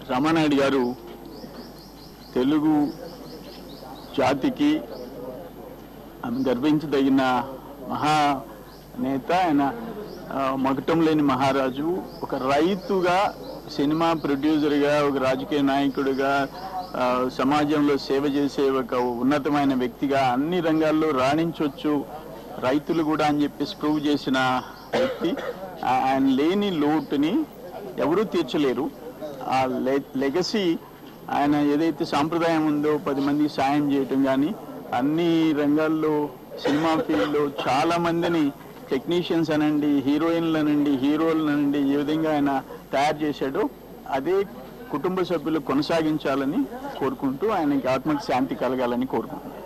రామానాయుడు గారు తెలుగు జాతికి ఆమె గర్వించదగిన మహా నేత ఆయన ఆ, మగటం లేని మహారాజు ఒక రైతుగా సినిమా ప్రొడ్యూసర్గా ఒక రాజకీయ నాయకుడిగా ఆ, సమాజంలో సేవ చేసే ఒక ఉన్నతమైన వ్యక్తిగా అన్ని రంగాల్లో రాణించవచ్చు రైతులు కూడా అని చెప్పేసి ప్రూవ్ చేసిన వ్యక్తి ఆ- ఆయన లేని లోటుని ఎవరూ తీర్చలేరు ఆ లెగసీ ఆయన ఏదైతే సాంప్రదాయం ఉందో పది మందికి సాయం చేయటం కానీ అన్ని రంగాల్లో సినిమా ఫీల్డ్లో చాలా మందిని టెక్నీషియన్స్ అనండి హీరోయిన్లు అనండి హీరోలు అనండి ఏ విధంగా ఆయన తయారు చేశాడో అదే కుటుంబ సభ్యులు కొనసాగించాలని కోరుకుంటూ ఆయనకి ఆత్మకి శాంతి కలగాలని కోరుకుంటున్నాను